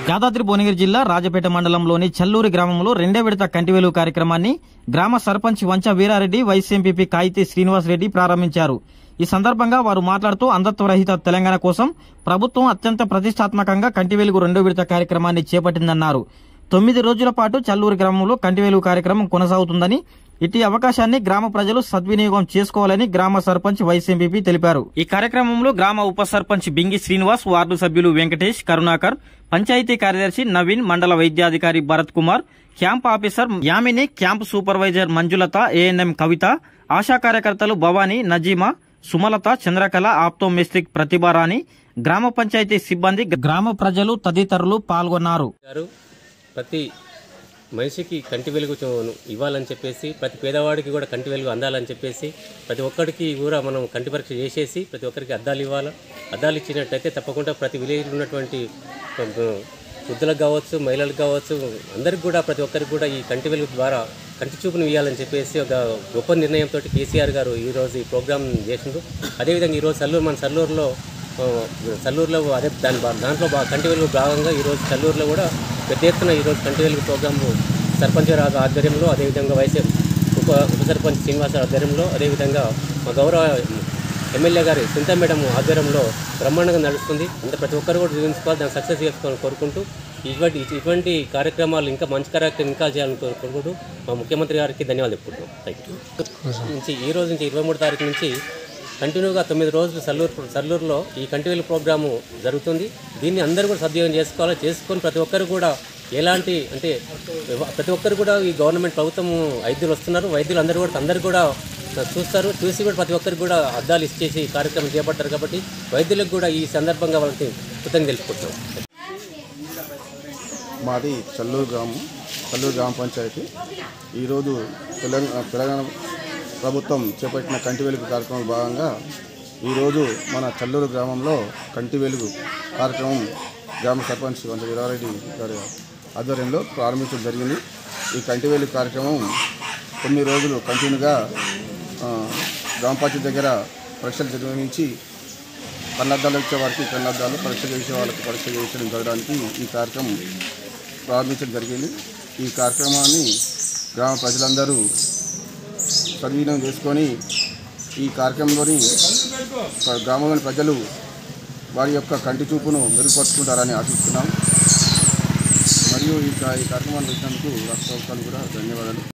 యాదాద్రి భువనగిరి జిల్లా రాజపేట మండలంలోని చల్లూరి గ్రామంలో రెండో విడత కంటివేలు కార్యక్రమాన్ని గ్రామ సర్పంచ్ వంచ వీరారెడ్డి వైస్ ఎంపీపీ కాయితి శ్రీనివాస్ రెడ్డి ప్రారంభించారు ఈ సందర్భంగా వారు మాట్లాడుతూ అంధత్వ రహిత తెలంగాణ కోసం ప్రభుత్వం అత్యంత ప్రతిష్టాత్మకంగా కంటివేలుగు రెండో విడత కార్యక్రమాన్ని చేపట్టిందన్నారు తొమ్మిది రోజుల పాటు చల్లూరి గ్రామంలో కంటివేలుగు కార్యక్రమం కొనసాగుతుందని ఇటీ అవకాశాన్ని గ్రామ ప్రజలు సద్వినియోగం చేసుకోవాలని గ్రామ సర్పంచ్ వైస్ ఎంపీపీ తెలిపారు ఈ కార్యక్రమంలో గ్రామ ఉప సర్పంచ్ బింగి శ్రీనివాస్ వార్డు సభ్యులు వెంకటేష్ కరుణాకర్ పంచాయతీ కార్యదర్శి నవీన్ మండల వైద్యాధికారి Bharath Kumar camp officer Yamini camp supervisor Manjulatha ANM Kavitha Asha కార్యకర్తలు భవానీ నజీమా సుమలత చంద్రకళ ఆప్తోమిస్టిక్ ప్రతిభారాణి గ్రామ పంచాయతీ సిబ్బంది గ్రామ ప్రజలు తదితరులు పాల్గొన్నారు గారు ప్రతి మనిషికి కంటి వెలుగు చూ- ఇవ్వాలని చెప్పేసి ప్రతి పేదవాడికి కూడా కంటి వెలుగు అందాలని చెప్పేసి ప్రతి ఒక్కడికి కూడా మనం కంటి పరీక్ష చేసేసి ప్రతి ఒక్కరికి అద్దాలు ఇవ్వాలి అద్దాలు ఇచ్చినట్టయితే తప్పకుండా ప్రతి విలేజ్లో ఉన్నటువంటి ఆ, వృద్ధులకు కావచ్చు మహిళలకు కావచ్చు అందరికి కూడా ప్రతి ఒక్కరికి కూడా ఈ కంటి వెలుగు ద్వారా కంటి చూపును ఇవ్వాలని చెప్పేసి ఒక గొప్ప నిర్ణయంతో కేసీఆర్ గారు ఈరోజు ఈ ప్రోగ్రామ్ చేసిండ్రు అదేవిధంగా ఈరోజు సల్లూరు మన సల్లూరులో ఆ, సల్లూరులో అదే దాని భా- దాంట్లో బా కంటి వెలుగు భాగంగా ఈరోజు సల్లూరులో కూడా పెద్ద ఎత్తున ఈరోజు కంటి వెలుగు ప్రోగ్రాము సర్పంచ్ రాజు ఆధ్వర్యంలో అదేవిధంగా వైస్ ఉప ఉప సర్పంచ్ శ్రీనివాస ఆధ్వర్యంలో అదేవిధంగా మా గౌరవ ఎమ్మెల్యే గారి సింత మేడం ఆధ్వర్యంలో బ్రహ్మాండంగా నడుస్తుంది అంత ప్రతి ఒక్కరు కూడా జీవించుకోవాలి దాన్ని సక్సెస్ చేసుకోవాలని కోరుకుంటూ ఇటువంటి ఇటువంటి కార్యక్రమాలు ఇంకా మంచి కార్యక్రమం ఇంకా చేయాలని కోరుకుంటూ మా ముఖ్యమంత్రి గారికి ధన్యవాదాలు చెప్పుకుంటున్నాం థ్యాంక్ యూ నుంచి ఈ రోజు నుంచి ఇరవై మూడు తారీఖు నుంచి కంటిన్యూగా తొమ్మిది రోజులు సల్లూరు సల్లూరులో ఈ కంటివేలు ప్రోగ్రాము జరుగుతుంది దీన్ని అందరూ కూడా సద్వినియోగం చేసుకోవాలి చేసుకొని ప్రతి ఒక్కరు కూడా ఎలాంటి అంటే ఎవ- ప్రతి ఒక్కరు కూడా ఈ గవర్నమెంట్ ప్రభుత్వం వైద్యులు వస్తున్నారు వైద్యులు అందరూ కూడా అందరూ కూడా చూస్తారు చూసి కూడా ప్రతి ఒక్కరికి కూడా అద్దాలు ఇచ్చేసి ఈ కార్యక్రమం చేపట్టారు కాబట్టి వైద్యులకు కూడా ఈ సందర్భంగా వాళ్ళకి కృతజ్ఞత తెలుపుకుంటున్నాం మాది చల్లూరు గ్రామం చల్లూరు గ్రామ పంచాయతీ ఈరోజు తెలంగాణ తెలంగాణ ప్రభుత్వం చేపట్టిన కంటి వెలుగు కార్యక్రమం భాగంగా ఈరోజు మన చల్లూరు గ్రామంలో కంటి వెలుగు కార్యక్రమం గ్రామ సర్పంచ్ వంద వీరారెడ్డి గారి ఆధ్వర్యంలో ప్రారంభించడం జరిగింది ఈ కంటి వెలుగు కార్యక్రమం తొమ్మిది రోజులు కంటిన్యూగా ఆ, గ్రామ పంచాయతీ దగ్గర పరీక్షలు నిర్వహించి కన్నద్దాలు ఇచ్చే వారికి కన్నద్దాలు పరీక్ష చేసే వాళ్ళకి పరీక్ష చేయించడం జరగడానికి ఈ కార్యక్రమం ప్రారంభించడం జరిగింది ఈ కార్యక్రమాన్ని గ్రామ ప్రజలందరూ సద్వినియోగం చేసుకొని ఈ కార్యక్రమంలోని ప్ర- గ్రామంలోని ప్రజలు వారి యొక్క కంటి చూపును మెరుగుపరుచుకుంటారని ఆశిస్తున్నాం మరియు ఈ కా- ఈ కార్యక్రమాన్ని వచ్చినందుకు రాష్ట్ర ప్రభుత్వానికి కూడా ధన్యవాదాలు